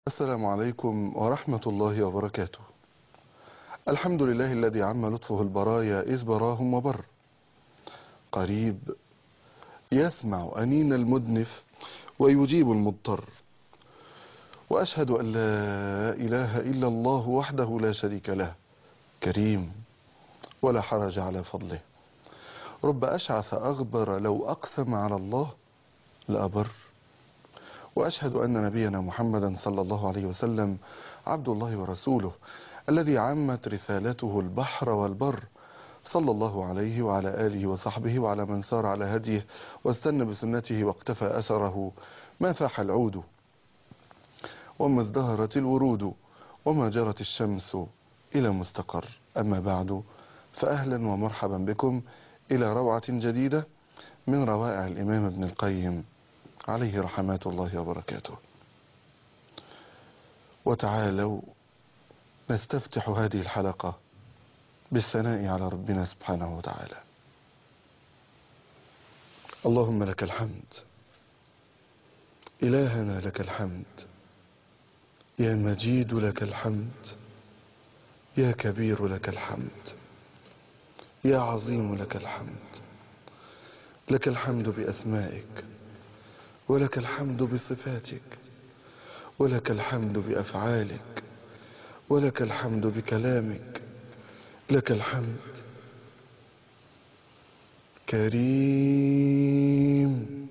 السلام عليكم ورحمة الله وبركاته الحمد لله الذي عم لطفه البرايا إذ براهم وبر قريب يسمع أنين المدنف ويجيب المضطر وأشهد أن لا إله إلا الله وحده لا شريك له كريم ولا حرج على فضله رب أشعث أغبر لو أقسم على الله لأبر وأشهد أن نبينا محمدا صلى الله عليه وسلم عبد الله ورسوله الذي عمت رسالته البحر والبر صلى الله عليه وعلى آله وصحبه وعلى من سار على هديه واستنى بسنته واقتفى أثره ما فاح العود وما ازدهرت الورود وما جرت الشمس إلى مستقر أما بعد فأهلا ومرحبا بكم إلى روعة جديدة من روائع الإمام ابن القيم عليه رحمات الله وبركاته وتعالوا نستفتح هذه الحلقة بالثناء على ربنا سبحانه وتعالى اللهم لك الحمد إلهنا لك الحمد يا مجيد لك الحمد يا كبير لك الحمد يا عظيم لك الحمد لك الحمد بأسمائك ولك الحمد بصفاتك ولك الحمد بأفعالك ولك الحمد بكلامك لك الحمد كريم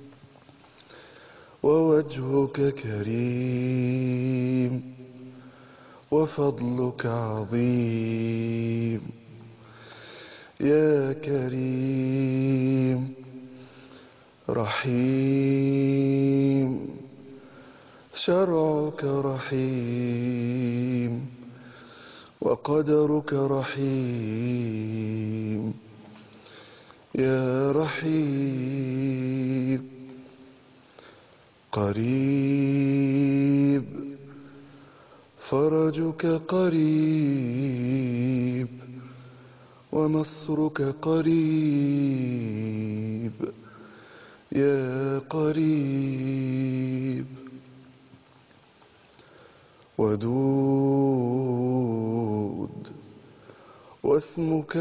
ووجهك كريم وفضلك عظيم يا كريم رحيم شرعك رحيم وقدرك رحيم يا رحيم قريب فرجك قريب ونصرك قريب يا قريب ودود واسمك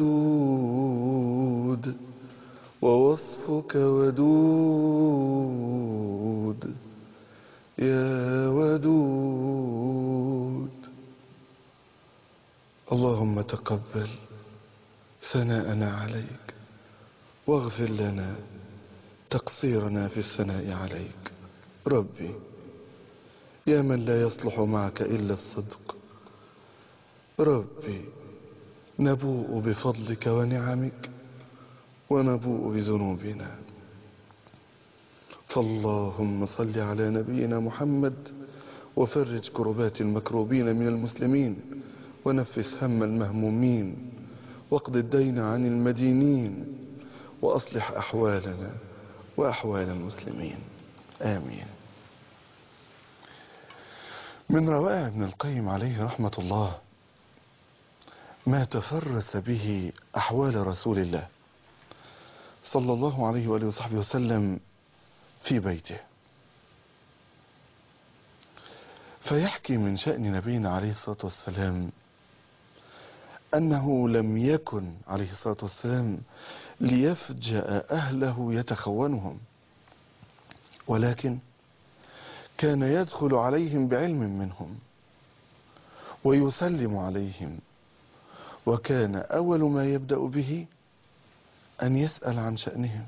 ودود ووصفك ودود يا ودود اللهم تقبل ثناءنا عليك واغفر لنا تقصيرنا في الثناء عليك ربي يا من لا يصلح معك إلا الصدق ربي نبوء بفضلك ونعمك ونبوء بذنوبنا فاللهم صل على نبينا محمد وفرج كربات المكروبين من المسلمين ونفس هم المهمومين واقض الدين عن المدينين وأصلح أحوالنا وأحوال المسلمين آمين من روائع ابن القيم عليه رحمة الله ما تفرس به أحوال رسول الله صلى الله عليه وآله وصحبه وسلم في بيته فيحكي من شأن نبينا عليه الصلاة والسلام أنه لم يكن عليه الصلاة والسلام ليفجأ أهله يتخونهم ولكن كان يدخل عليهم بعلم منهم ويسلم عليهم وكان أول ما يبدأ به أن يسأل عن شأنهم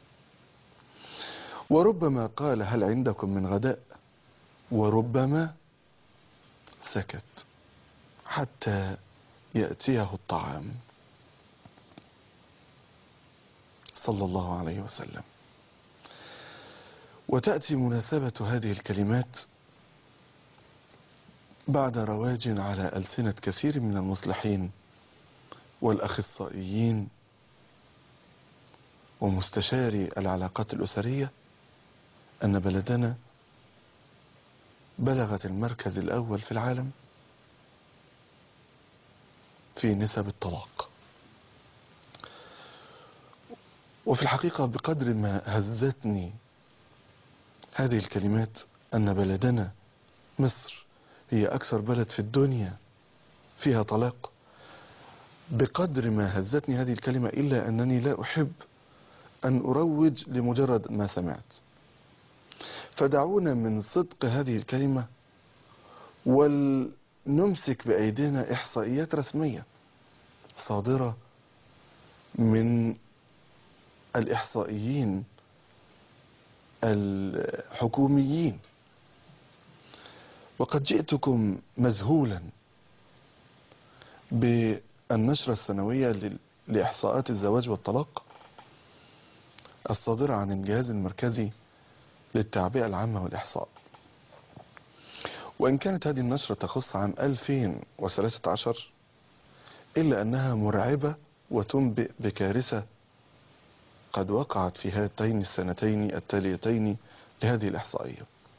وربما قال هل عندكم من غداء وربما سكت حتى يأتيه الطعام صلى الله عليه وسلم وتأتي مناسبة هذه الكلمات بعد رواج على ألسنة كثير من المصلحين والأخصائيين ومستشاري العلاقات الأسرية أن بلدنا بلغت المركز الأول في العالم في نسب الطلاق وفي الحقيقة بقدر ما هزتني هذه الكلمات أن بلدنا مصر هي أكثر بلد في الدنيا فيها طلاق بقدر ما هزتني هذه الكلمة إلا أنني لا أحب أن أروج لمجرد ما سمعت فدعونا من صدق هذه الكلمة ولنمسك بأيدينا إحصائيات رسمية صادرة من الإحصائيين الحكوميين وقد جئتكم مذهولا بالنشرة السنوية لل- لإحصاءات الزواج والطلاق الصادرة عن الجهاز المركزي للتعبئة العامة والإحصاء وإن كانت هذه النشرة تخص عام 2013 إلا أنها مرعبة وتنبئ بكارثة قد وقعت في هاتين السنتين التاليتين لهذه الإحصائية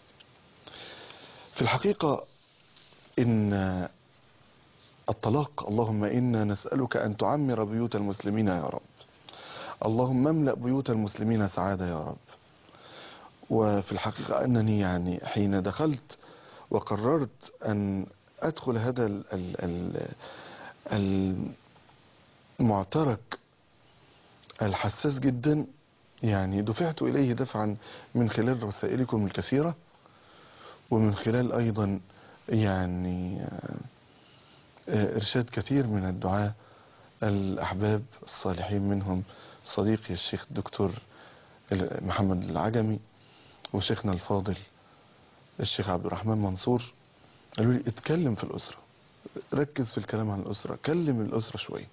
في الحقيقة إن الطلاق اللهم إنا نسألك أن تعمر بيوت المسلمين يا رب اللهم املأ بيوت المسلمين سعادة يا رب وفي الحقيقة أنني يعني حين دخلت وقررت أن أدخل هذا ال ال ال المعترك الحساس جدا يعني دفعت إليه دفعا من خلال رسائلكم الكثيرة ومن خلال أيضا يعني آه، آه، إرشاد كثير من الدعاة الأحباب الصالحين منهم صديقي الشيخ الدكتور محمد العجمي وشيخنا الفاضل الشيخ عبد الرحمن منصور قالوا لي اتكلم في الأسرة ركز في الكلام عن الأسرة كلم الأسرة شوية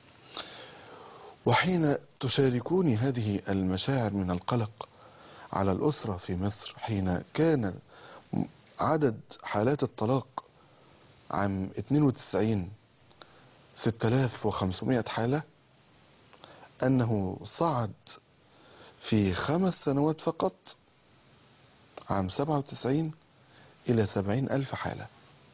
وحين تشاركوني هذه المشاعر من القلق على الأسرة في مصر حين كان عدد حالات الطلاق عام 92 6500 حالة أنه صعد في خمس سنوات فقط عام 97 إلى 70 ألف حالة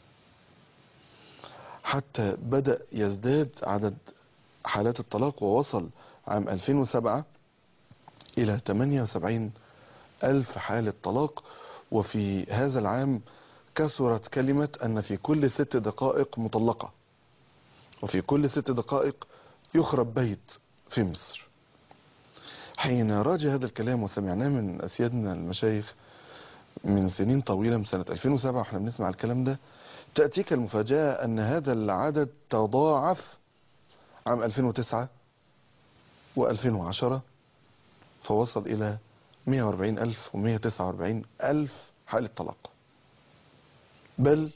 حتى بدأ يزداد عدد حالات الطلاق ووصل عام 2007 إلى 78 ألف حالة طلاق وفي هذا العام كثرت كلمة أن في كل ست دقائق مطلقة وفي كل ست دقائق يخرب بيت في مصر حين راجع هذا الكلام وسمعناه من أسيادنا المشايخ من سنين طويلة من سنة 2007 واحنا بنسمع الكلام ده تأتيك المفاجأة أن هذا العدد تضاعف عام 2009 و2010 فوصل إلى 140 ألف و149 ألف حالة طلاق بل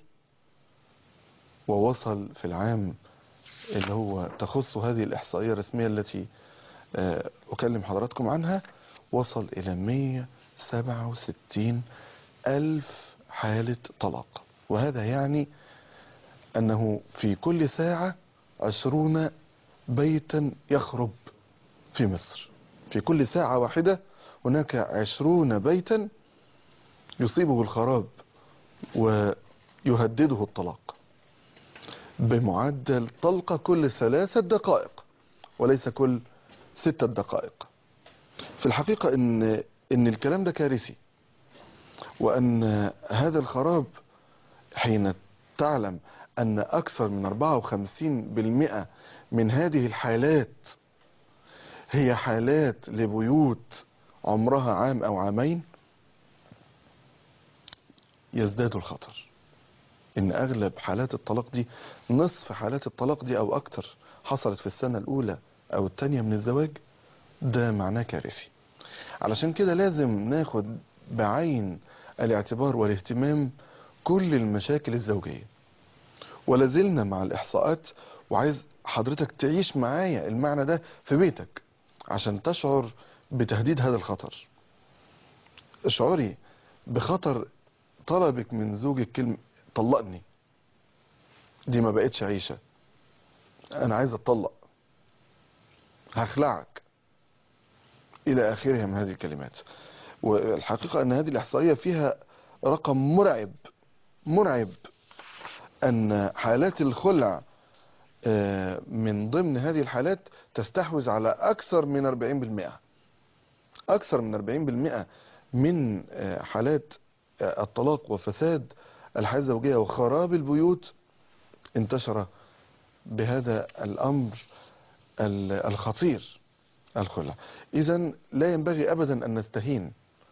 ووصل في العام اللي هو تخص هذه الإحصائية الرسمية التي آه، أكلم حضراتكم عنها وصل إلى 167 ألف حالة طلاق وهذا يعني أنه في كل ساعة عشرون بيتا يخرب في مصر في كل ساعة واحدة هناك عشرون بيتا يصيبه الخراب ويهدده الطلاق بمعدل طلقة كل ثلاثة دقائق وليس كل ستة دقائق في الحقيقة ان ان الكلام ده كارثي وان هذا الخراب حين تعلم ان اكثر من 54% من هذه الحالات هي حالات لبيوت عمرها عام او عامين يزداد الخطر ان اغلب حالات الطلاق دي نصف حالات الطلاق دي او اكتر حصلت في السنة الاولى او التانية من الزواج ده معناه كارثي علشان كده لازم ناخد بعين الاعتبار والاهتمام كل المشاكل الزوجية ولازلنا مع الاحصاءات وعايز حضرتك تعيش معايا المعنى ده في بيتك عشان تشعر بتهديد هذا الخطر اشعري بخطر طلبك من زوجك كلمة طلقني دي ما بقتش عيشة انا عايز اتطلق هخلعك الى اخرها من هذه الكلمات والحقيقة ان هذه الاحصائية فيها رقم مرعب مرعب ان حالات الخلع آه، من ضمن هذه الحالات تستحوذ على اكثر من 40% اكثر من 40% من آه، حالات آه، الطلاق وفساد الحياة الزوجية وخراب البيوت انتشر بهذا الأمر ال- الخطير الخلع إذا لا ينبغي أبدا أن نستهين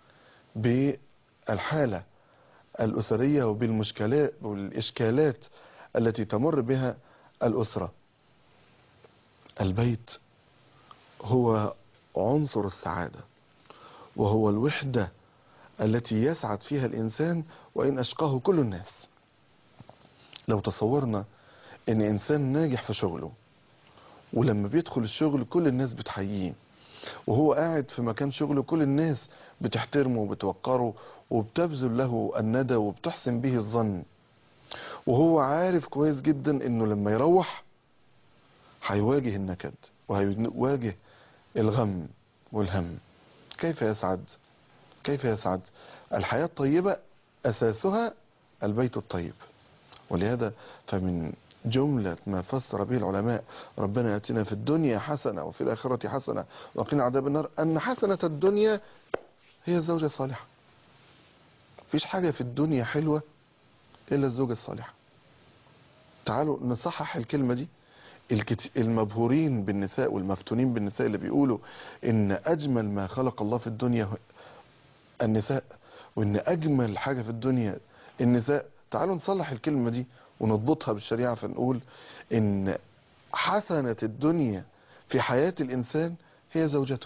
بالحالة الأسرية وبالمشكلات والإشكالات التي تمر بها الأسرة البيت هو عنصر السعادة وهو الوحدة التي يسعد فيها الإنسان وإن أشقاه كل الناس لو تصورنا إن إنسان ناجح في شغله ولما بيدخل الشغل كل الناس بتحييه وهو قاعد في مكان شغله كل الناس بتحترمه وبتوقره وبتبذل له الندى وبتحسن به الظن وهو عارف كويس جدا انه لما يروح هيواجه النكد وهيواجه الغم والهم كيف يسعد كيف يسعد الحياة الطيبة أساسها البيت الطيب ولهذا فمن جملة ما فسر به العلماء ربنا يأتينا في الدنيا حسنة وفي الآخرة حسنة وقنا عذاب النار أن حسنة الدنيا هي الزوجة الصالحة مفيش حاجة في الدنيا حلوة إلا الزوجة الصالحة تعالوا نصحح الكلمة دي الكت... المبهورين بالنساء والمفتونين بالنساء اللي بيقولوا إن أجمل ما خلق الله في الدنيا النساء وإن أجمل حاجة في الدنيا النساء تعالوا نصلح الكلمة دي ونضبطها بالشريعة فنقول إن حسنة الدنيا في حياة الإنسان هي زوجته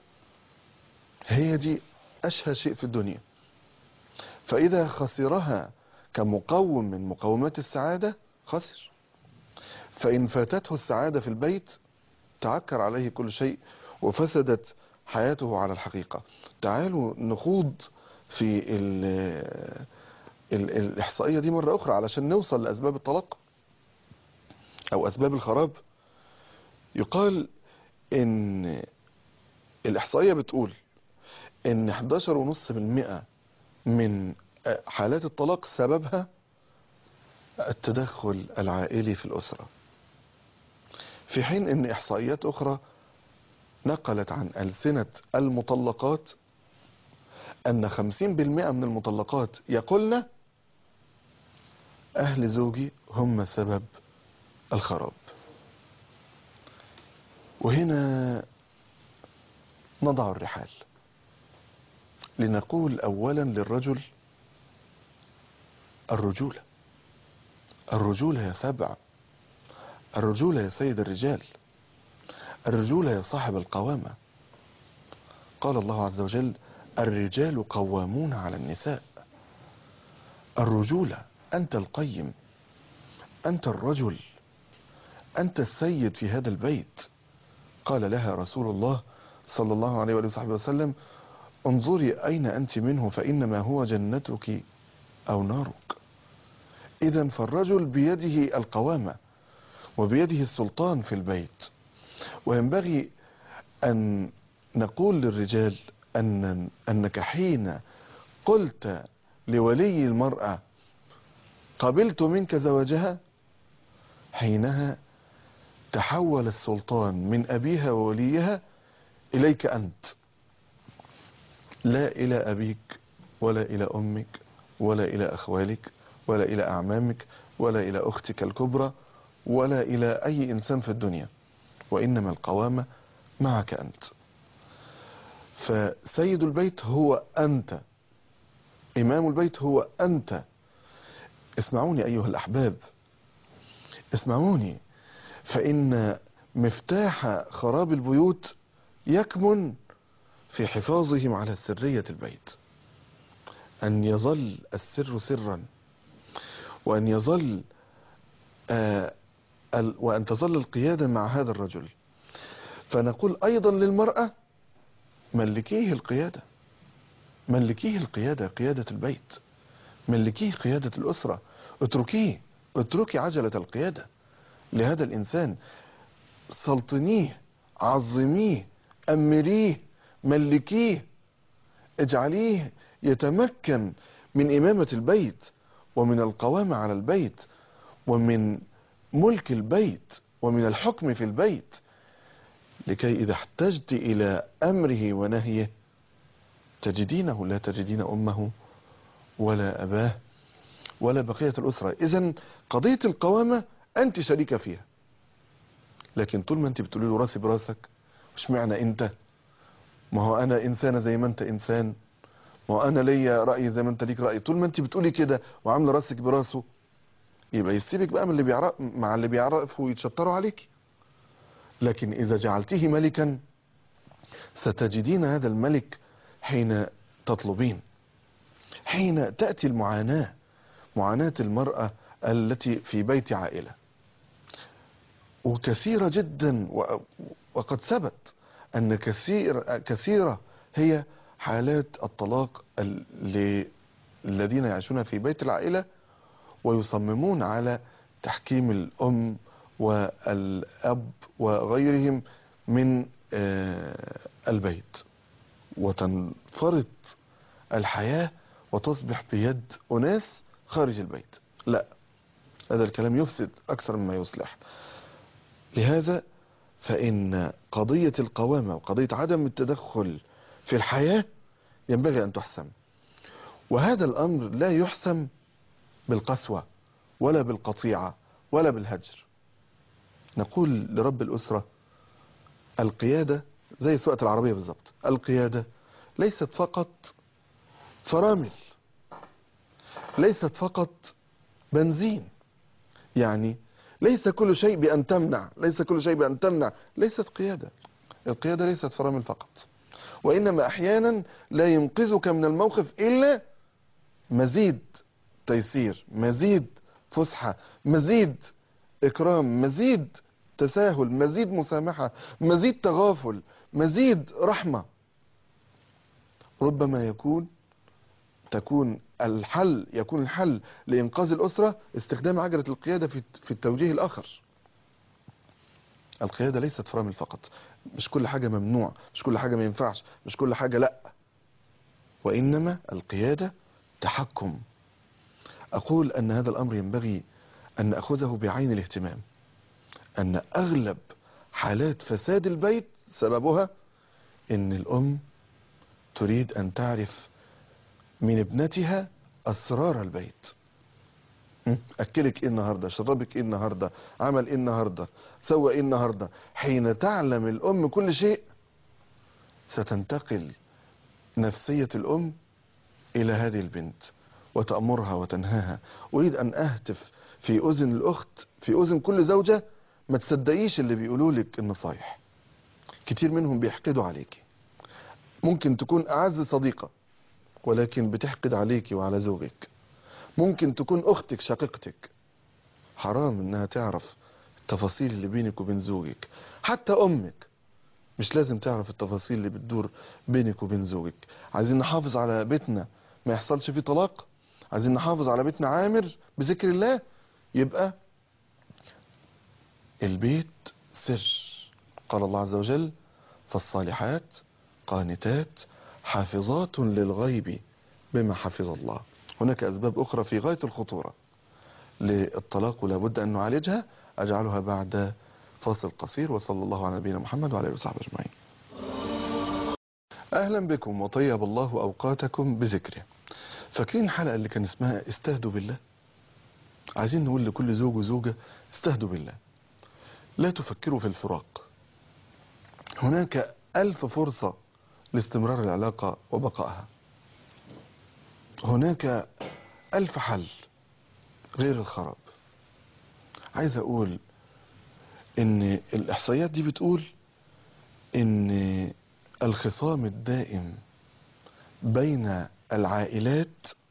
هي دي أشهى شيء في الدنيا فإذا خسرها كمقوم من مقومات السعادة خسر فإن فاتته السعادة في البيت تعكر عليه كل شيء وفسدت حياته على الحقيقة تعالوا نخوض في ال ال الإحصائية دي مرة أخرى علشان نوصل لأسباب الطلاق أو أسباب الخراب يقال إن الإحصائية بتقول إن 11.5% من حالات الطلاق سببها التدخل العائلي في الأسرة في حين ان احصائيات اخرى نقلت عن ألسنة المطلقات ان 50% من المطلقات يقولن اهل زوجي هم سبب الخراب وهنا نضع الرحال لنقول اولا للرجل الرجولة الرجولة يا سبع الرجولة يا سيد الرجال الرجولة يا صاحب القوامة قال الله عز وجل الرجال قوامون على النساء الرجولة أنت القيم أنت الرجل أنت السيد في هذا البيت قال لها رسول الله صلى الله عليه وآله وصحبه وسلم انظري أين أنت منه فإنما هو جنتك أو نارك إذا فالرجل بيده القوامة وبيده السلطان في البيت وينبغي أن نقول للرجال أن أنك حين قلت لولي المرأة قبلت منك زواجها حينها تحول السلطان من أبيها ووليها إليك أنت لا إلى أبيك ولا إلى أمك ولا إلى أخوالك ولا إلى أعمامك ولا إلى أختك الكبرى ولا إلى أي إنسان في الدنيا وإنما القوامة معك أنت فسيد البيت هو أنت إمام البيت هو أنت اسمعوني أيها الأحباب اسمعوني فإن مفتاح خراب البيوت يكمن في حفاظهم على سرية البيت أن يظل السر سرا وأن يظل آه ال- وأن تظل القيادة مع هذا الرجل فنقول أيضا للمرأة ملكيه القيادة ملكيه القيادة قيادة البيت ملكيه قيادة الأسرة اتركيه اتركي عجلة القيادة لهذا الإنسان سلطنيه عظميه أمريه ملكيه اجعليه يتمكن من إمامة البيت ومن القوامة على البيت ومن ملك البيت ومن الحكم في البيت لكي إذا احتجت إلى أمره ونهيه تجدينه لا تجدين أمه ولا أباه ولا بقية الأسرة إذا قضية القوامة أنت شريكة فيها لكن طول ما أنت بتقولي له راسي براسك مش معنى أنت ما هو أنا إنسانة زي ما أنت إنسان ما هو أنا ليا رأي زي ما أنت ليك رأي طول ما أنت بتقولي كده وعاملة راسك براسه يبقى يسيبك بقى من اللي بيعرف مع اللي بيعرفوا يتشطروا عليك لكن إذا جعلته ملكا ستجدين هذا الملك حين تطلبين حين تأتي المعاناة معاناة المرأة التي في بيت عائلة وكثيرة جدا و- وقد ثبت أن كثير كثيرة هي حالات الطلاق ال- الذين يعيشون في بيت العائلة ويصممون على تحكيم الأم والأب وغيرهم من آه، البيت وتنفرط الحياة وتصبح بيد أناس خارج البيت لا هذا الكلام يفسد أكثر مما يصلح لهذا فإن قضية القوامة وقضية عدم التدخل في الحياة ينبغي أن تحسم وهذا الأمر لا يحسم بالقسوة ولا بالقطيعة ولا بالهجر نقول لرب الأسرة القيادة زي سواقة العربية بالظبط القيادة ليست فقط فرامل ليست فقط بنزين يعني ليس كل شيء بأن تمنع ليس كل شيء بأن تمنع ليست قيادة القيادة ليست فرامل فقط وإنما أحيانا لا ينقذك من الموقف إلا مزيد تيسير مزيد فسحة مزيد إكرام مزيد تساهل مزيد مسامحة مزيد تغافل مزيد رحمة ربما يكون تكون الحل يكون الحل لإنقاذ الأسرة استخدام عجلة القيادة في في التوجيه الآخر القيادة ليست فرامل فقط مش كل حاجة ممنوع مش كل حاجة ما ينفعش مش كل حاجة لا وإنما القيادة تحكم أقول أن هذا الأمر ينبغي أن نأخذه بعين الاهتمام أن أغلب حالات فساد البيت سببها أن الأم تريد أن تعرف من ابنتها أسرار البيت م? أكلك إيه النهاردة شربك إيه النهاردة عمل إيه النهاردة سوى إيه النهاردة حين تعلم الأم كل شيء ستنتقل نفسية الأم إلى هذه البنت وتأمرها وتنهاها أريد أن أهتف في أذن الأخت في أذن كل زوجة ما تصدقيش اللي بيقولوا لك النصايح كتير منهم بيحقدوا عليكي ممكن تكون أعز صديقة ولكن بتحقد عليكي وعلى زوجك ممكن تكون أختك شقيقتك حرام إنها تعرف التفاصيل اللي بينك وبين زوجك حتى أمك مش لازم تعرف التفاصيل اللي بتدور بينك وبين زوجك عايزين نحافظ على بيتنا ما يحصلش فيه طلاق عايزين نحافظ على بيتنا عامر بذكر الله يبقى البيت سر قال الله عز وجل فالصالحات قانتات حافظات للغيب بما حفظ الله هناك أسباب أخرى في غاية الخطورة للطلاق ولا بد أن نعالجها أجعلها بعد فاصل قصير وصلى الله على نبينا محمد وعلى آله وصحبه أجمعين أهلا بكم وطيب الله أوقاتكم بذكره فاكرين الحلقة اللي كان اسمها استهدوا بالله عايزين نقول لكل زوج وزوجة استهدوا بالله لا تفكروا في الفراق هناك ألف فرصة لاستمرار العلاقة وبقائها هناك ألف حل غير الخراب عايز أقول إن الإحصائيات دي بتقول إن الخصام الدائم بين العائلات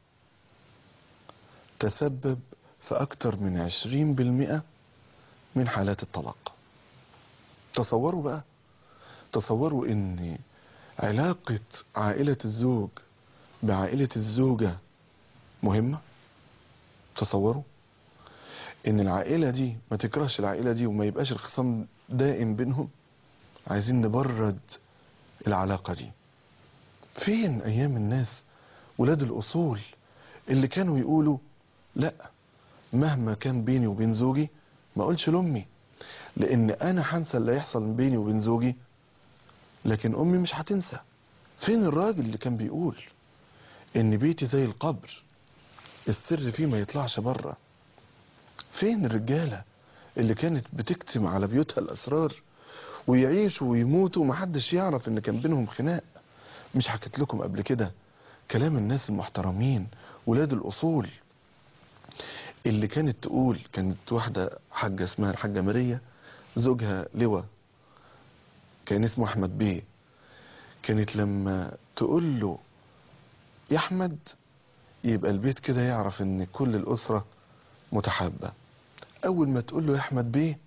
تسبب في أكثر من عشرين بالمئة من حالات الطلاق تصوروا بقى تصوروا ان علاقة عائلة الزوج بعائلة الزوجة مهمة تصوروا ان العائلة دي ما تكرهش العائلة دي وما يبقاش الخصام دائم بينهم عايزين نبرد العلاقة دي فين ايام الناس ولاد الاصول اللي كانوا يقولوا لا مهما كان بيني وبين زوجي ما اقولش لامي لان انا هنسى اللي هيحصل بيني وبين زوجي لكن امي مش هتنسى فين الراجل اللي كان بيقول ان بيتي زي القبر السر فيه ما يطلعش بره فين الرجالة اللي كانت بتكتم على بيوتها الأسرار ويعيشوا ويموتوا ومحدش يعرف ان كان بينهم خناق مش حكيت لكم قبل كده كلام الناس المحترمين ولاد الأصول اللي كانت تقول كانت واحدة حاجة اسمها الحاجة ماريا زوجها لواء كان اسمه أحمد بيه كانت لما تقول له يا أحمد يبقى البيت كده يعرف ان كل الأسرة متحابة أول ما تقول له يا أحمد بيه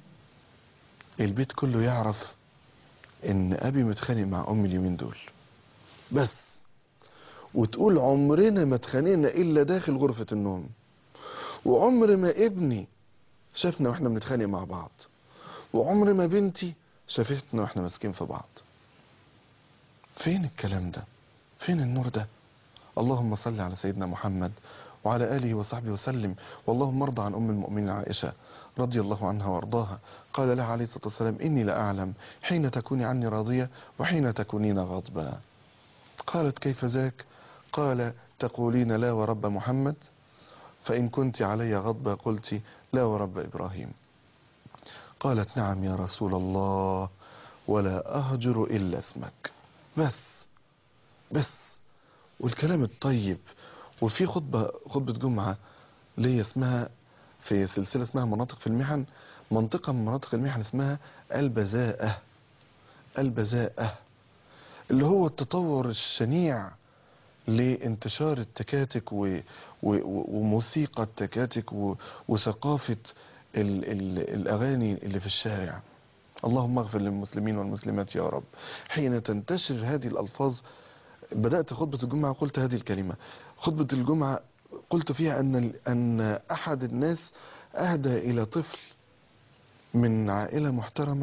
البيت كله يعرف ان أبي متخانق مع أمي اليومين دول بس وتقول عمرنا ما اتخانقنا إلا داخل غرفة النوم وعمر ما ابني شافنا واحنا بنتخانق مع بعض وعمر ما بنتي شافتنا واحنا ماسكين في بعض فين الكلام ده فين النور ده اللهم صل على سيدنا محمد وعلى آله وصحبه وسلم واللهم ارضى عن أم المؤمنين عائشة رضي الله عنها وارضاها قال لها عليه الصلاة والسلام إني لأعلم حين تكوني عني راضية وحين تكونين غضبا قالت كيف ذاك قال تقولين لا ورب محمد فإن كنت علي غضبة قلت لا ورب إبراهيم قالت نعم يا رسول الله ولا أهجر إلا اسمك بس بس والكلام الطيب وفي خطبة خطبة جمعة ليه اسمها في سلسلة اسمها مناطق في المحن منطقة من مناطق المحن اسمها البذاءة البذاءة اللي هو التطور الشنيع لانتشار التكاتك و... و... و- وموسيقى التكاتك و... وثقافة ال... ال... الأغاني اللي في الشارع اللهم اغفر للمسلمين والمسلمات يا رب حين تنتشر هذه الألفاظ بدأت خطبة الجمعة قلت هذه الكلمة خطبة الجمعة قلت فيها أن أن أحد الناس أهدى إلى طفل من عائلة محترمة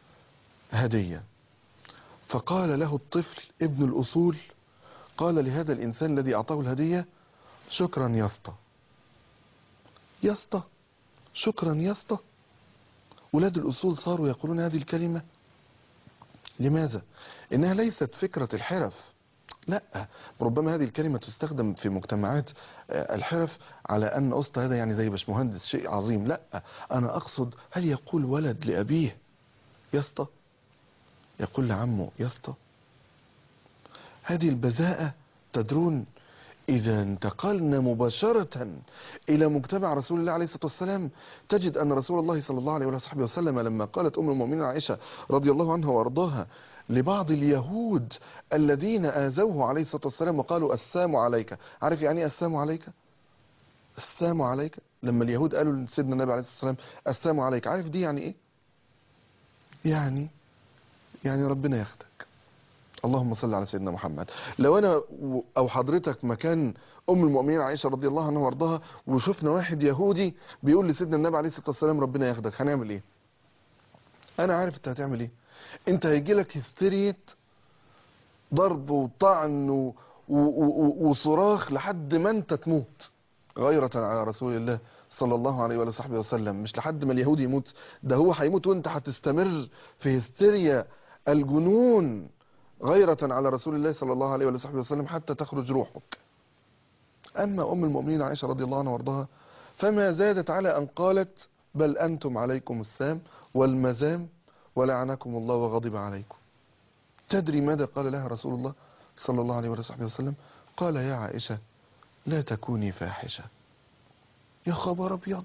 هدية فقال له الطفل ابن الأصول قال لهذا الإنسان الذي أعطاه الهدية شكرا يا اسطى يا اسطى شكرا يا اسطى ولاد الأصول صاروا يقولون هذه الكلمة لماذا؟ إنها ليست فكرة الحرف لا ربما هذه الكلمة تستخدم في مجتمعات آه، الحرف على أن أسطى هذا يعني زي باشمهندس شيء عظيم لا أنا أقصد هل يقول ولد لأبيه يا اسطى يقول لعمه يا اسطى هذه البذاءة تدرون إذا انتقلنا مباشرة إلى مجتمع رسول الله عليه الصلاة والسلام تجد أن رسول الله صلى الله عليه وصحبه وسلم لما قالت أم المؤمنين عائشة رضي الله عنها وأرضاها لبعض اليهود الذين آذوه عليه الصلاة والسلام وقالوا السلام عليك عارف يعني إيه السلام عليك السلام عليك لما اليهود قالوا لسيدنا النبي عليه الصلاة والسلام السلام عليك عارف دي يعني إيه يعني يعني ربنا ياخدك اللهم صل على سيدنا محمد لو انا و- او حضرتك مكان ام المؤمنين عائشه رضي الله عنها وارضاها وشفنا واحد يهودي بيقول لسيدنا النبي عليه الصلاه والسلام ربنا ياخدك هنعمل ايه انا عارف انت هتعمل ايه انت هيجي لك هستيريه ضرب وطعن و- و- و- وصراخ لحد ما انت تموت غيرة على رسول الله صلى الله عليه وآله وصحبه وسلم مش لحد ما اليهودي يموت ده هو هيموت وانت هتستمر في هستيريا الجنون غيرة على رسول الله صلى الله عليه وصحبه وسلم حتى تخرج روحك أما أم المؤمنين عائشة رضي الله عنها وارضاها فما زادت على أن قالت بل أنتم عليكم السام والمزام ولعنكم الله وغضب عليكم تدري ماذا قال لها رسول الله صلى الله عليه وصحبه وسلم قال يا عائشة لا تكوني فاحشة يا خبر أبيض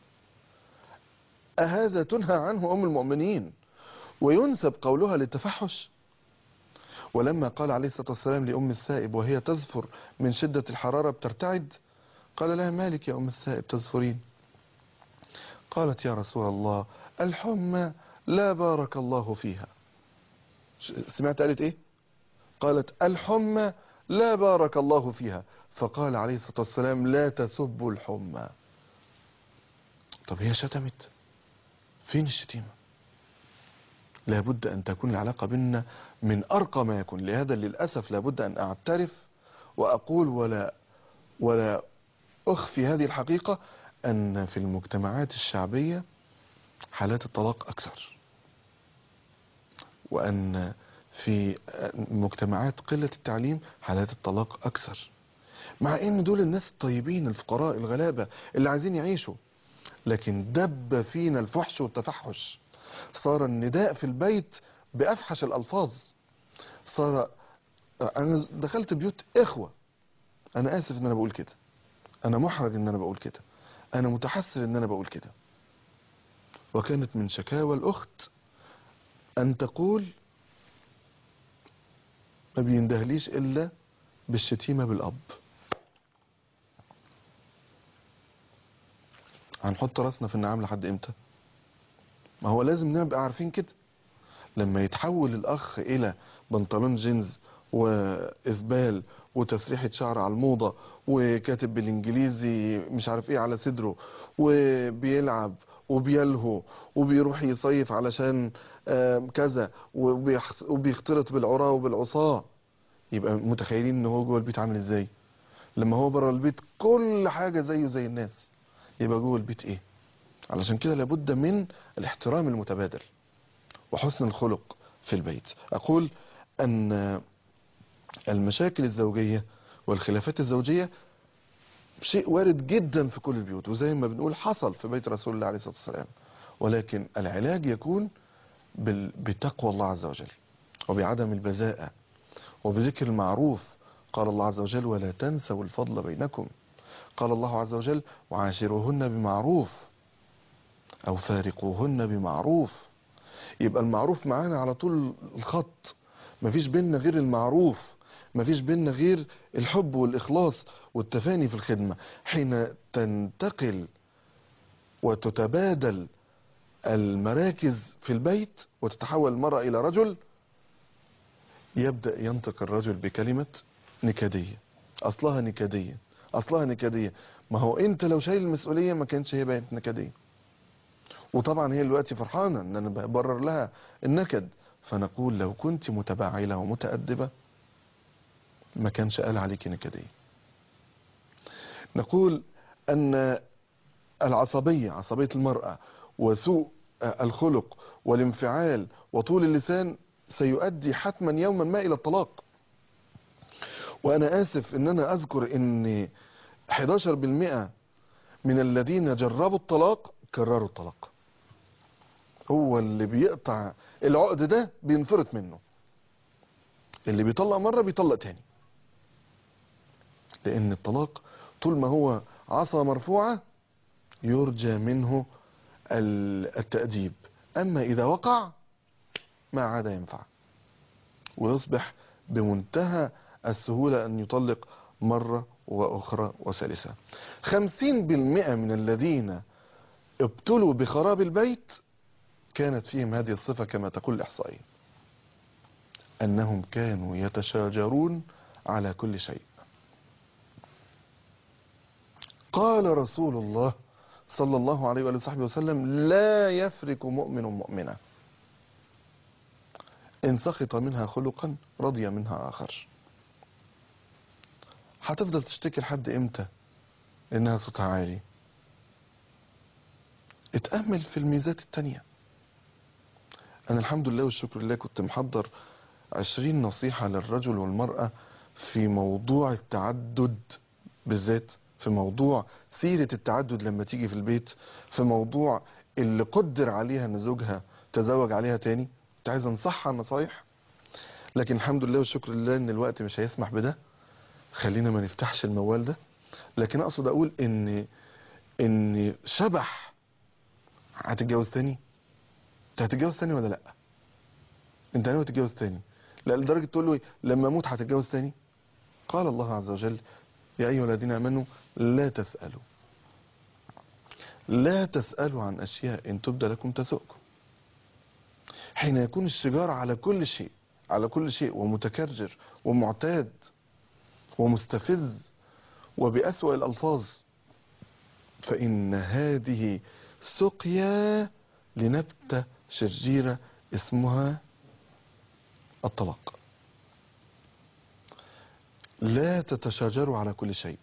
أهذا تنهى عنه أم المؤمنين وينسب قولها للتفحش ولما قال عليه الصلاة والسلام لأم السائب وهي تزفر من شدة الحرارة بترتعد قال لها مالك يا أم السائب تزفرين قالت يا رسول الله الحمى لا بارك الله فيها ش- سمعت قالت ايه قالت الحمى لا بارك الله فيها فقال عليه الصلاة والسلام لا تسبوا الحمى طب هي شتمت فين الشتيمة لابد أن تكون العلاقة بيننا من أرقى ما يكون لهذا للأسف لابد أن أعترف وأقول ولا ولا أخفي هذه الحقيقة أن في المجتمعات الشعبية حالات الطلاق أكثر وأن في مجتمعات قلة التعليم حالات الطلاق أكثر مع ان دول الناس الطيبين الفقراء الغلابة اللي عايزين يعيشوا لكن دب فينا الفحش والتفحش صار النداء في البيت بأفحش الألفاظ صار أنا دخلت بيوت إخوة أنا آسف إن أنا بقول كده أنا محرج إن أنا بقول كده أنا متحسر إن أنا بقول كده وكانت من شكاوى الأخت أن تقول ما بيندهليش إلا بالشتيمة بالأب هنحط راسنا في النعام لحد إمتى ما هو لازم نبقى عارفين كده لما يتحول الأخ إلى بنطلون جينز وإسبال وتسريحة شعر على الموضة وكاتب بالإنجليزي مش عارف إيه على صدره وبيلعب وبيلهو وبيروح يصيف علشان آم، كذا وبيخ- وبيختلط بالعراة وبالعصاة يبقى متخيلين ان هو جوه البيت عامل ازاي لما هو بره البيت كل حاجة زيه زي الناس يبقى جوه البيت ايه علشان كده لابد من الاحترام المتبادل وحسن الخلق في البيت اقول ان المشاكل الزوجية والخلافات الزوجية شيء وارد جدا في كل البيوت وزي ما بنقول حصل في بيت رسول الله عليه الصلاة والسلام ولكن العلاج يكون بال- بتقوى الله عز وجل وبعدم البذاءة وبذكر المعروف قال الله عز وجل ولا تنسوا الفضل بينكم قال الله عز وجل وعاشروهن بمعروف أو فارقوهن بمعروف يبقى المعروف معانا على طول الخط مفيش بينا غير المعروف مفيش بينا غير الحب والإخلاص والتفاني في الخدمة حين تنتقل وتتبادل المراكز في البيت وتتحول المرأة إلى رجل يبدأ ينطق الرجل بكلمة نكدية أصلها نكدية أصلها نكدية ما هو أنت لو شايل المسؤولية ما كانش هي بقت نكدية وطبعا هي دلوقتي فرحانة ان انا ببرر لها النكد فنقول لو كنت متباعلة ومتأدبة ما كانش قال عليك نكدية نقول ان العصبية عصبية المرأة وسوء الخلق والانفعال وطول اللسان سيؤدي حتما يوما ما الى الطلاق وانا اسف ان انا اذكر ان 11% من الذين جربوا الطلاق كرروا الطلاق هو اللي بيقطع العقد ده بينفرط منه اللي بيطلق مرة بيطلق تاني لان الطلاق طول ما هو عصا مرفوعة يرجى منه ال- التأديب اما اذا وقع ما عاد ينفع ويصبح بمنتهى السهولة ان يطلق مرة واخرى وثالثة خمسين بالمئة من الذين ابتلوا بخراب البيت كانت فيهم هذه الصفة كما تقول الإحصائية أنهم كانوا يتشاجرون على كل شيء قال رسول الله صلى الله عليه وآله وصحبه وسلم لا يفرق مؤمن مؤمنة إن سخط منها خلقا رضي منها آخر هتفضل تشتكي لحد إمتى إنها صوتها عالي اتأمل في الميزات التانية أنا الحمد لله والشكر لله كنت محضر عشرين نصيحة للرجل والمرأة في موضوع التعدد بالذات في موضوع سيرة التعدد لما تيجي في البيت في موضوع اللي قدر عليها ان زوجها تزوج عليها تاني كنت عايز انصحها نصايح لكن الحمد لله والشكر لله ان الوقت مش هيسمح بده خلينا ما نفتحش الموال ده لكن اقصد اقول ان ان شبح هتتجوز تاني انت هتتجوز تاني ولا لا انت ناوي تتجوز تاني لا لدرجه تقول له إيه؟ لما اموت هتتجوز تاني قال الله عز وجل يا ايها الذين امنوا لا تسالوا لا تسالوا عن اشياء ان تبدى لكم تسؤكم حين يكون الشجار على كل شيء على كل شيء ومتكرر ومعتاد ومستفز وبأسوأ الألفاظ فإن هذه سقيا لنبتة شريرة اسمها الطلاق لا تتشاجروا على كل شيء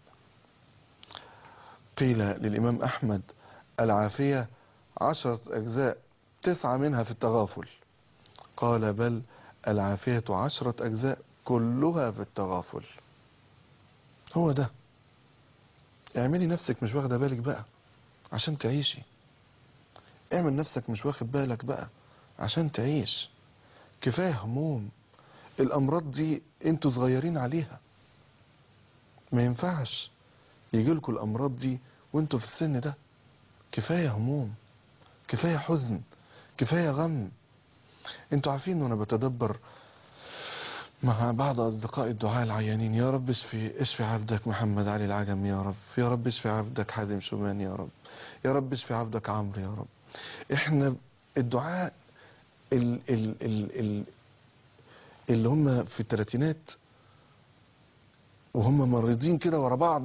قيل للإمام أحمد العافية عشرة أجزاء تسعة منها في التغافل قال بل العافية عشرة أجزاء كلها في التغافل هو ده اعملي نفسك مش واخده بالك بقى عشان تعيشي اعمل نفسك مش واخد بالك بقى عشان تعيش كفايه هموم الامراض دي انتوا صغيرين عليها ما ينفعش يجيلكوا الامراض دي وانتوا في السن ده كفايه هموم كفايه حزن كفايه غم انتوا عارفين وانا بتدبر مع بعض اصدقائي الدعاء العيانين يا رب اشفي اشفي عبدك محمد علي العجم يا رب يا رب اشفي عبدك حازم شومان يا رب يا رب اشفي عبدك عمرو يا رب احنا الدعاء ال ال ال ال اللي هم في الثلاثينات وهم مريضين كده ورا بعض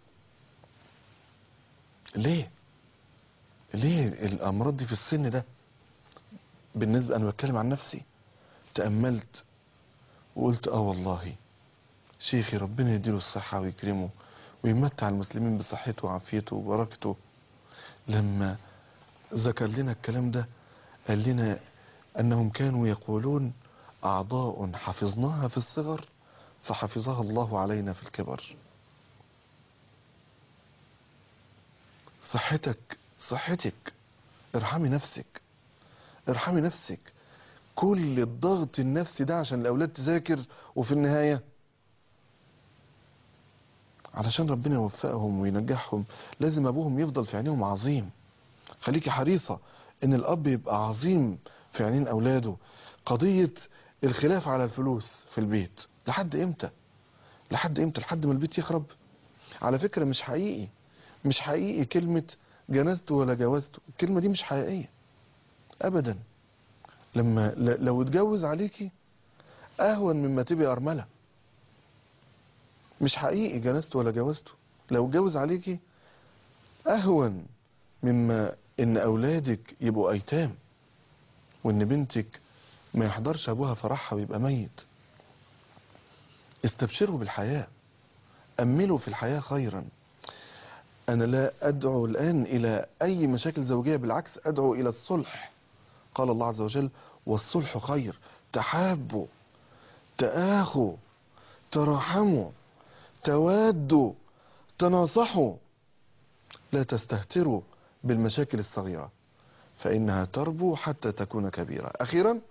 ليه ليه الامراض دي في السن ده بالنسبه انا بتكلم عن نفسي تاملت وقلت اه والله شيخي ربنا يديله الصحه ويكرمه ويمتع المسلمين بصحته وعافيته وبركته لما ذكر لنا الكلام ده قال لنا انهم كانوا يقولون اعضاء حفظناها في الصغر فحفظها الله علينا في الكبر صحتك صحتك ارحمي نفسك ارحمي نفسك كل الضغط النفسي ده عشان الاولاد تذاكر وفي النهايه علشان ربنا يوفقهم وينجحهم لازم ابوهم يفضل في عينيهم عظيم خليكي حريصه ان الاب يبقى عظيم في عينين اولاده قضيه الخلاف على الفلوس في البيت لحد امتى لحد امتى لحد ما البيت يخرب على فكره مش حقيقي مش حقيقي كلمه جنزته ولا جوزته الكلمه دي مش حقيقيه ابدا لما ل- لو اتجوز عليكي اهون مما تبقي ارمله مش حقيقي جنزته ولا جوزته لو اتجوز عليكي اهون مما ان اولادك يبقوا ايتام وان بنتك ما يحضرش ابوها فرحها ويبقى ميت استبشروا بالحياه املوا في الحياه خيرا انا لا ادعو الان الى اي مشاكل زوجيه بالعكس ادعو الى الصلح قال الله عز وجل والصلح خير تحابوا تآخوا تراحموا توادوا تناصحوا لا تستهتروا بالمشاكل الصغيرة فإنها تربو حتى تكون كبيرة أخيرا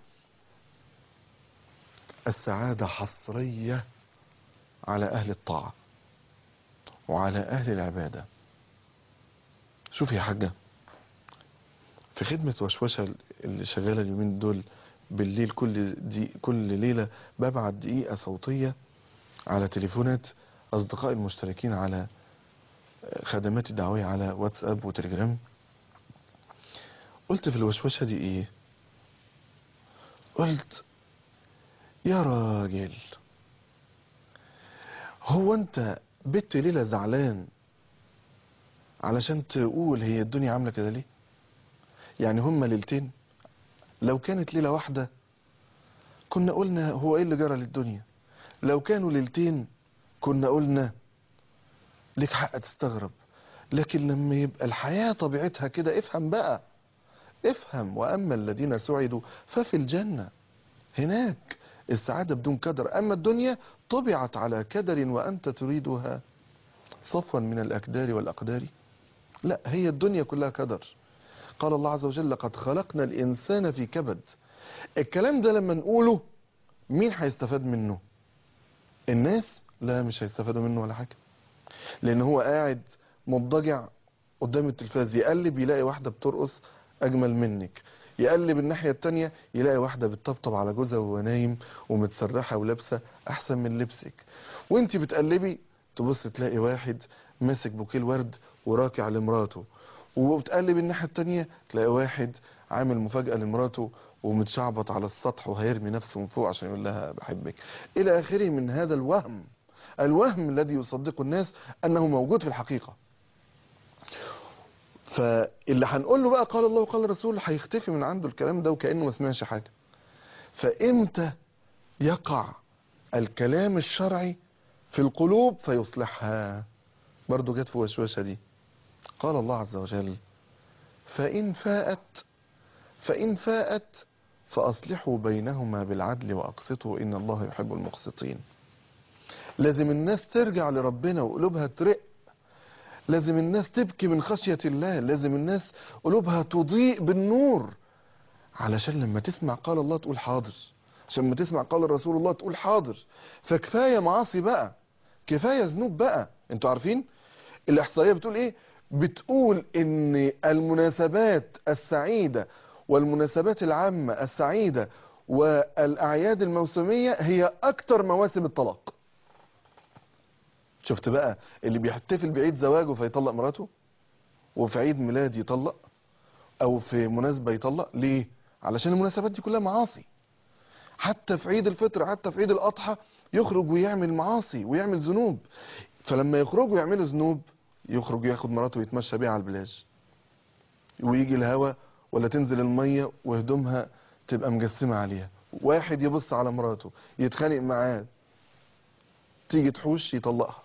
السعادة حصرية على أهل الطاعة وعلى أهل العبادة شوف يا حاجة في خدمة وشوشة اللي شغالة اليومين دول بالليل كل دي كل ليلة ببعت دقيقة صوتية على تليفونات أصدقائي المشتركين على خدماتي الدعوية على واتساب وتليجرام قلت في الوشوشة دي ايه قلت يا راجل هو انت بت ليلة زعلان علشان تقول هي الدنيا عاملة كده ليه يعني هما ليلتين لو كانت ليلة واحدة كنا قلنا هو ايه اللي جرى للدنيا لو كانوا ليلتين كنا قلنا ليك حق تستغرب لكن لما يبقى الحياة طبيعتها كده افهم بقى افهم وأما الذين سعدوا ففي الجنة هناك السعادة بدون كدر أما الدنيا طبعت على كدر وأنت تريدها صفوا من الأكدار والأقدار لا هي الدنيا كلها كدر قال الله عز وجل لقد خلقنا الإنسان في كبد الكلام ده لما نقوله مين هيستفاد منه الناس لا مش هيستفادوا منه ولا حاجة لأن هو قاعد مضجع قدام التلفاز يقلب يلاقي واحدة بترقص أجمل منك يقلب الناحية التانية يلاقي واحدة بتطبطب على جوزها وهو نايم ومتسرحة ولابسة أحسن من لبسك وانت بتقلبي تبص تلاقي واحد ماسك بوكيه ورد وراكع لمراته وبتقلب الناحية التانية تلاقي واحد عامل مفاجأة لمراته ومتشعبط على السطح وهيرمي نفسه من فوق عشان يقول لها بحبك إلى آخره من هذا الوهم الوهم الذي يصدقه الناس أنه موجود في الحقيقة فاللي هنقول له بقى قال الله وقال الرسول هيختفي من عنده الكلام ده وكأنه ما سمعش حاجة فإمتى يقع الكلام الشرعي في القلوب فيصلحها برضو جت في وشوشة دي قال الله عز وجل فإن فاءت فإن فاءت فأصلحوا بينهما بالعدل وأقسطوا إن الله يحب المقسطين لازم الناس ترجع لربنا وقلوبها ترق لازم الناس تبكي من خشية الله لازم الناس قلوبها تضيء بالنور علشان لما تسمع قال الله تقول حاضر عشان لما تسمع قال رسول الله تقول حاضر فكفاية معاصي بقى كفاية ذنوب بقى انتوا عارفين الاحصائية بتقول ايه بتقول ان المناسبات السعيدة والمناسبات العامة السعيدة والاعياد الموسمية هي اكتر مواسم الطلاق شفت بقى اللي بيحتفل بعيد زواجه فيطلق مراته وفي عيد ميلاد يطلق او في مناسبة يطلق ليه علشان المناسبات دي كلها معاصي حتى في عيد الفطر حتى في عيد الاضحى يخرج ويعمل معاصي ويعمل ذنوب فلما يخرجوا يعملوا ذنوب يخرج ياخد مراته ويتمشى بيها على البلاج ويجي الهوا ولا تنزل المية وهدومها تبقى مجسمة عليها واحد يبص على مراته يتخانق معاه تيجي تحوش يطلقها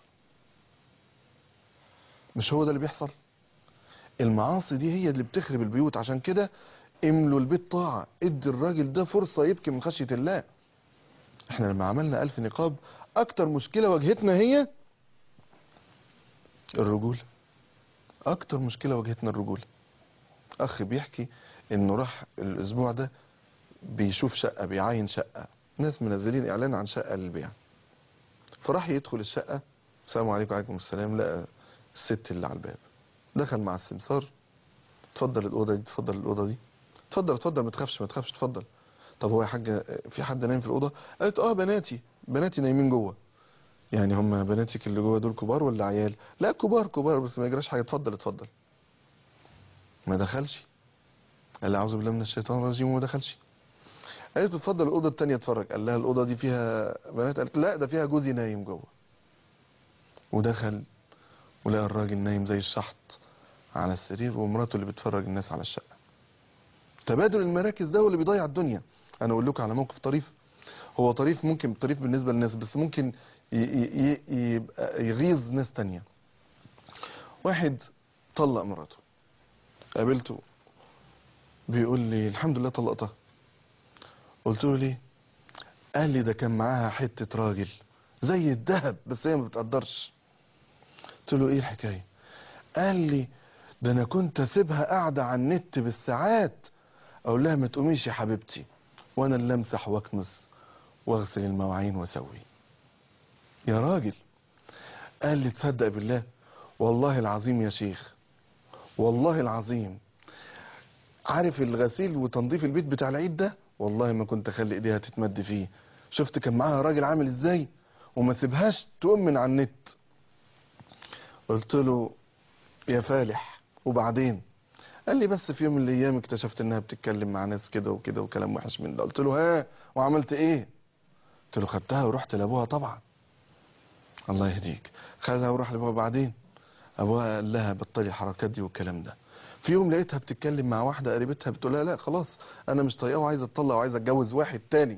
مش هو ده اللي بيحصل المعاصي دي هي اللي بتخرب البيوت عشان كده املوا البيت طاعة ادي الراجل ده فرصة يبكي من خشية الله احنا لما عملنا ألف نقاب اكتر مشكلة واجهتنا هي الرجولة اكتر مشكلة واجهتنا الرجولة اخ بيحكي انه راح الاسبوع ده بيشوف شقة بيعاين شقة ناس منزلين اعلان عن شقة للبيع فراح يدخل الشقة السلام عليكم وعليكم السلام لقى الست اللي على الباب دخل مع السمسار اتفضل الأوضة دي اتفضل الأوضة دي اتفضل اتفضل ما تخافش ما تخافش اتفضل طب هو يا حاجة في حد نايم في الأوضة قالت اه بناتي بناتي نايمين جوه يعني هم بناتك اللي جوه دول كبار ولا عيال لا كبار كبار بس ما يجراش حاجة اتفضل اتفضل ما دخلش قال اعوذ بالله من الشيطان الرجيم وما دخلش قالت له اتفضل الأوضة التانية اتفرج قال لها الأوضة دي فيها بنات قالت لا ده فيها جوزي نايم جوه ودخل ولقى الراجل نايم زي الشحط على السرير ومراته اللي بتفرج الناس على الشقة تبادل المراكز ده هو اللي بيضيع الدنيا انا اقول لكم على موقف طريف هو طريف ممكن طريف بالنسبة للناس بس ممكن ي- ي- ي- يبقى يغيظ ناس تانية واحد طلق مراته قابلته بيقول لي الحمد لله طلقتها قلت له ليه قال لي ده كان معاها حتة راجل زي الذهب بس هي ما بتقدرش قلت له ايه الحكاية قال لي ده انا كنت اسيبها قاعدة على النت بالساعات اقول لها ما تقوميش يا حبيبتي وانا اللي امسح واكنس واغسل المواعين واسوي يا راجل قال لي تصدق بالله والله العظيم يا شيخ والله العظيم عارف الغسيل وتنظيف البيت بتاع العيد ده والله ما كنت اخلي ايديها تتمد فيه شفت كان معاها راجل عامل ازاي وما سيبهاش تقوم من على النت قلت له يا فالح وبعدين قال لي بس في يوم من الايام اكتشفت انها بتتكلم مع ناس كده وكده وكلام وحش من ده قلت له ها وعملت ايه قلت له خدتها ورحت لابوها طبعا الله يهديك خدها وراح لابوها بعدين ابوها قال لها بطلي الحركات دي والكلام ده في يوم لقيتها بتتكلم مع واحده قريبتها بتقول لها لا خلاص انا مش طايقاه وعايزه اتطلق وعايزه اتجوز واحد تاني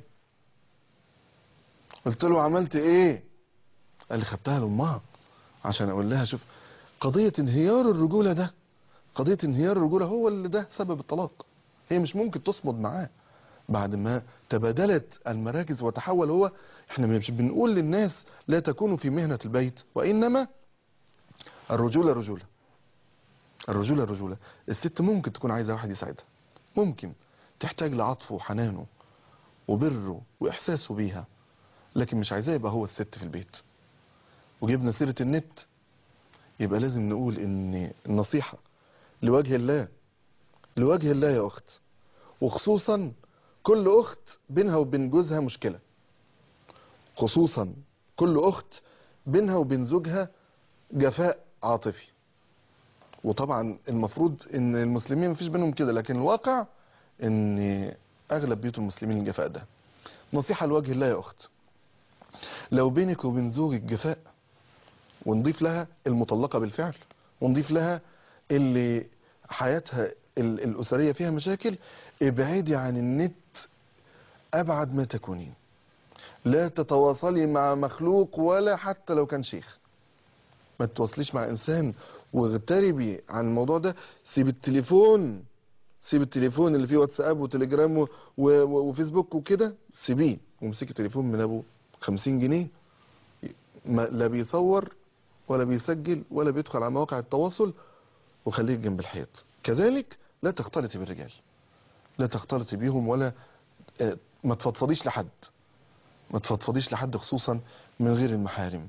قلت له عملت ايه قال لي خدتها لامها عشان اقول لها شوف قضيه انهيار الرجوله ده قضيه انهيار الرجوله هو اللي ده سبب الطلاق هي مش ممكن تصمد معاه بعد ما تبادلت المراكز وتحول هو احنا مش بنقول للناس لا تكونوا في مهنه البيت وانما الرجوله رجوله الرجولة الرجولة الست ممكن تكون عايزة واحد يساعدها ممكن تحتاج لعطفه وحنانه وبره وإحساسه بيها لكن مش عايزاه يبقى هو الست في البيت وجبنا سيرة النت يبقى لازم نقول ان النصيحة لوجه الله لوجه الله يا أخت وخصوصا كل أخت بينها وبين جوزها مشكلة خصوصا كل أخت بينها وبين زوجها جفاء عاطفي وطبعا المفروض ان المسلمين مفيش بينهم كده لكن الواقع ان اغلب بيوت المسلمين الجفاء ده نصيحة لوجه الله يا اخت لو بينك وبين زوجك جفاء ونضيف لها المطلقة بالفعل ونضيف لها اللي حياتها ال- الأسرية فيها مشاكل ابعدي عن النت أبعد ما تكونين لا تتواصلي مع مخلوق ولا حتى لو كان شيخ ما تتواصليش مع إنسان واغتربي عن الموضوع ده سيب التليفون سيب التليفون اللي فيه واتساب وتليجرام و... و... وفيسبوك وكده سيبيه وامسكي تليفون من ابو 50 جنيه ما لا بيصور ولا بيسجل ولا بيدخل على مواقع التواصل وخليك جنب الحيط كذلك لا تختلطي بالرجال لا تختلطي بيهم ولا آه، ما تفضفضيش لحد ما تفضفضيش لحد خصوصا من غير المحارم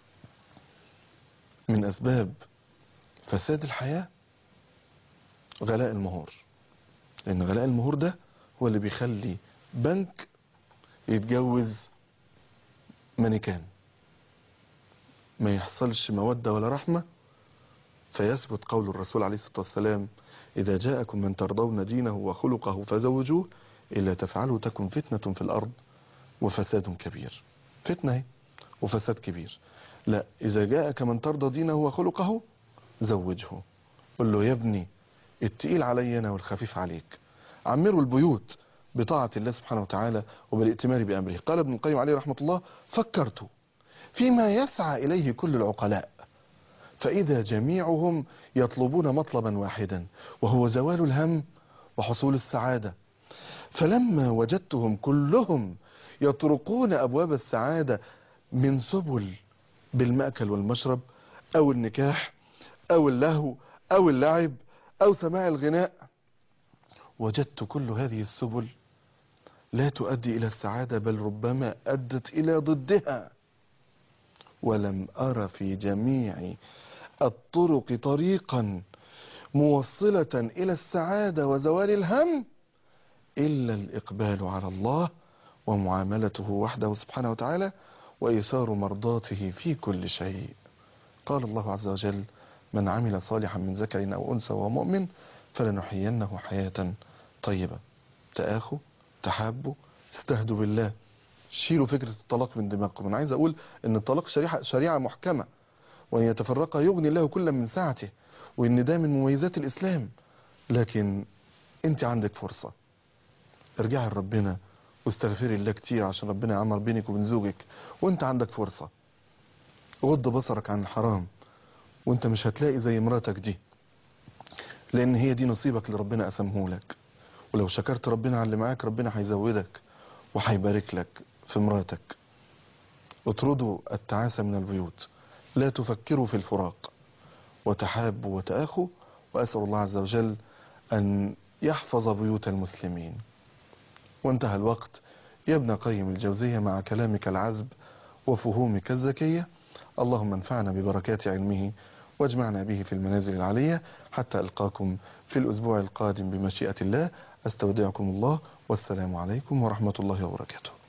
من أسباب فساد الحياة غلاء المهور لأن غلاء المهور ده هو اللي بيخلي بنك يتجوز مانيكان ما يحصلش مودة ولا رحمة فيثبت قول الرسول عليه الصلاة والسلام إذا جاءكم من ترضون دينه وخلقه فزوجوه إلا تفعلوا تكن فتنة في الأرض وفساد كبير فتنة اهي وفساد كبير لا إذا جاءك من ترضى دينه وخلقه زوجه قل له يا ابني التقيل علي أنا والخفيف عليك عمروا البيوت بطاعة الله سبحانه وتعالى وبالائتمار بأمره قال ابن القيم عليه رحمة الله فكرت فيما يسعى إليه كل العقلاء فإذا جميعهم يطلبون مطلبا واحدا وهو زوال الهم وحصول السعادة فلما وجدتهم كلهم يطرقون أبواب السعادة من سبل بالمأكل والمشرب أو النكاح أو اللهو أو اللعب أو سماع الغناء وجدت كل هذه السبل لا تؤدي إلى السعادة بل ربما أدت إلى ضدها ولم أر في جميع الطرق طريقا موصلة إلى السعادة وزوال الهم إلا الإقبال على الله ومعاملته وحده سبحانه وتعالى وإيثار مرضاته في كل شيء قال الله عز وجل من عمل صالحا من ذكر أو أنثى وهو مؤمن فلنحيينه حياة طيبة تآخوا تحابوا استهدوا بالله شيلوا فكرة الطلاق من دماغكم أنا عايز أقول أن الطلاق شريعة, شريعة محكمة وأن يتفرق يغني الله كل من سعته وأن ده من مميزات الإسلام لكن أنت عندك فرصة ارجعي لربنا واستغفري الله كتير عشان ربنا يعمر بينك وبين زوجك وانت عندك فرصة غض بصرك عن الحرام وانت مش هتلاقي زي مراتك دي لان هي دي نصيبك اللي ربنا قسمه لك ولو شكرت ربنا على اللي معاك ربنا هيزودك وهيبارك لك في مراتك اطردوا التعاسة من البيوت لا تفكروا في الفراق وتحابوا وتآخوا وأسأل الله عز وجل أن يحفظ بيوت المسلمين وانتهى الوقت يا ابن قيم الجوزية مع كلامك العذب وفهومك الذكية اللهم انفعنا ببركات علمه واجمعنا به في المنازل العلية حتى ألقاكم في الأسبوع القادم بمشيئة الله أستودعكم الله والسلام عليكم ورحمة الله وبركاته